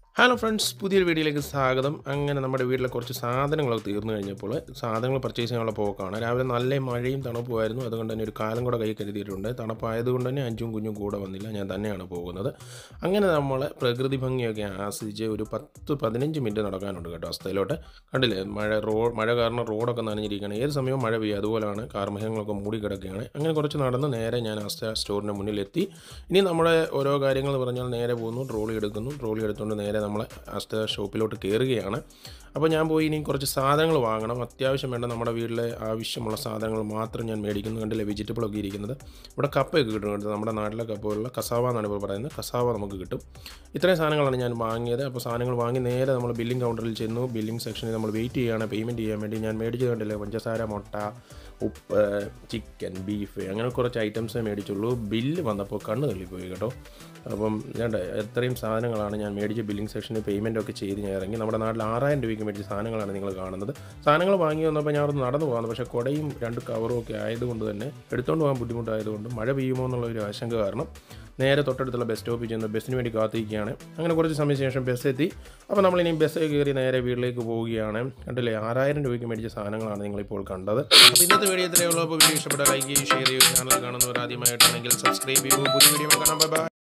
hello friends പുതിയൊരു വീഡിയോയിലേക്ക് സ്വാഗതം അങ്ങനെ നമ്മുടെ വീട്ടിലെ കുറച്ച് സാധനങ്ങളൊക്കെ തീർന്നു കഴിഞ്ഞപ്പോൾ സാധനങ്ങൾ പർച്ചേസ് ചെയ്യാനുള്ള പോക്കാണ് രാവിലെ നല്ല മഴയും തണുപ്പുമായിരുന്നു അതുകൊണ്ട് തന്നെ ഒരു കാലം കൂടെ കൈ കരുതിയിട്ടുണ്ട് തണുപ്പായതുകൊണ്ട് തന്നെ അഞ്ചും കുഞ്ഞും കൂടെ വന്നില്ല ഞാൻ തന്നെയാണ് പോകുന്നത് അങ്ങനെ നമ്മൾ പ്രകൃതി ഭംഗിയൊക്കെ ആസ്വദിച്ച് ഒരു പത്ത് പതിനഞ്ച് മിനിറ്റ് നടക്കാനുണ്ട് കേട്ടോ അസ്ഥയിലോട്ട് കണ്ടില്ലേ മഴ റോ മഴ കാരണം റോഡൊക്കെ നനഞ്ഞിരിക്കുകയാണ് ഏത് സമയവും മഴ പെയ്യും അതുപോലെയാണ് കാർമേഘങ്ങളൊക്കെ മൂടി കിടക്കുകയാണ് അങ്ങനെ കുറച്ച് നടന്ന് നേരെ ഞാൻ അസ്ഥ സ്റ്റോറിൻ്റെ മുന്നിലെത്തി ഇനി നമ്മുടെ ഓരോ കാര്യങ്ങൾ പറഞ്ഞാൽ നേരെ പോകുന്നു ട്രോളി എടുക്കുന്നു ട്രോളി എടുത്തുകൊണ്ട് നേരെ നമ്മൾ അസ്ഥ ഷോപ്പിലോട്ട് കയറുകയാണ് അപ്പോൾ ഞാൻ പോയി ഇനി കുറച്ച് സാധനങ്ങൾ വാങ്ങണം അത്യാവശ്യം വേണ്ട നമ്മുടെ വീട്ടിലെ ആവശ്യമുള്ള സാധനങ്ങൾ മാത്രം ഞാൻ മേടിക്കുന്നു കണ്ടില്ലേ വെജിറ്റബിളൊക്കെ ഇരിക്കുന്നത് ഇവിടെ കപ്പയൊക്കെ കിട്ടും കേട്ടോ നമ്മുടെ നാട്ടിലെ കപ്പ പോലുള്ള കസാവ എന്നാണ് ഇപ്പോൾ പറയുന്നത് കസാവ നമുക്ക് കിട്ടും ഇത്രയും സാധനങ്ങളാണ് ഞാൻ വാങ്ങിയത് അപ്പോൾ സാധനങ്ങൾ വാങ്ങി നേരെ നമ്മൾ ബില്ലിംഗ് കൗണ്ടറിൽ ചെന്നു ബില്ലിംഗ് സെക്ഷനിൽ നമ്മൾ വെയിറ്റ് ചെയ്യുകയാണ് പേയ്മെൻറ്റ് ചെയ്യാൻ വേണ്ടി ഞാൻ മേടിച്ചത് കണ്ടില്ലേ പഞ്ചസാര മുട്ട ഉപ്പ് ചിക്കൻ ബീഫ് അങ്ങനെ കുറച്ച് ഐറ്റംസേ മേടിച്ചുള്ളൂ ബില്ല് വന്നപ്പോൾ കണ്ണ് തള്ളിപ്പോയി കേട്ടോ അപ്പം വേണ്ട എത്രയും സാധനങ്ങളാണ് ഞാൻ മേടിച്ച് ബില്ലിംഗ് സെക്ഷനിൽ പേയ്മെൻ്റ് ഒക്കെ ചെയ്ത് ഞാൻ ഇറങ്ങി നമ്മുടെ നാട്ടിൽ ആറായിരം രൂപയ്ക്ക് മേടിച്ച സാധനങ്ങളാണ് നിങ്ങൾ കാണുന്നത് സാധനങ്ങൾ വാങ്ങി വന്നപ്പോൾ ഞാൻ അവിടെ നടന്നു പോകാം പക്ഷേ കുടയും രണ്ട് കവറും ഒക്കെ ആയതുകൊണ്ട് തന്നെ എടുത്തുകൊണ്ട് പോകാൻ ബുദ്ധിമുട്ടായതുകൊണ്ട് മഴ പെയ്യുമോ എന്നുള്ള ഒരു ആശങ്ക കാരണം നേരെ തൊട്ടടുത്തുള്ള ബസ് സ്റ്റോപ്പിൽ ചെന്ന് ബസ്സിന് വേണ്ടി കാത്തിരിക്കുകയാണ് അങ്ങനെ കുറച്ച് സമയത്തിന് ശേഷം ബസ് എത്തി അപ്പോൾ നമ്മൾ ഇനി ബസ് കയറി നേരെ വീട്ടിലേക്ക് പോവുകയാണ് കണ്ടില്ലേ ആറായിരം രൂപയ്ക്ക് മേടിച്ച സാധനങ്ങളാണ് നിങ്ങളിപ്പോൾ കണ്ടത് അപ്പോൾ ഇന്നത്തെ വീഡിയോ ഇത്രയേ ഉള്ളൂ അപ്പോൾ വീഡിയോ ഇഷ്ടപ്പെട്ട ലൈക്ക് ചെയ്യും ഷെയർ ചെയ്യും ചാനൽ കാണുന്നവർ ആദ്യമായിട്ടാണെങ്കിൽ സബ്സ്ക്രൈബ് ചെയ്യൂ പുതിയ വീഡിയോ കാണാം ബൈ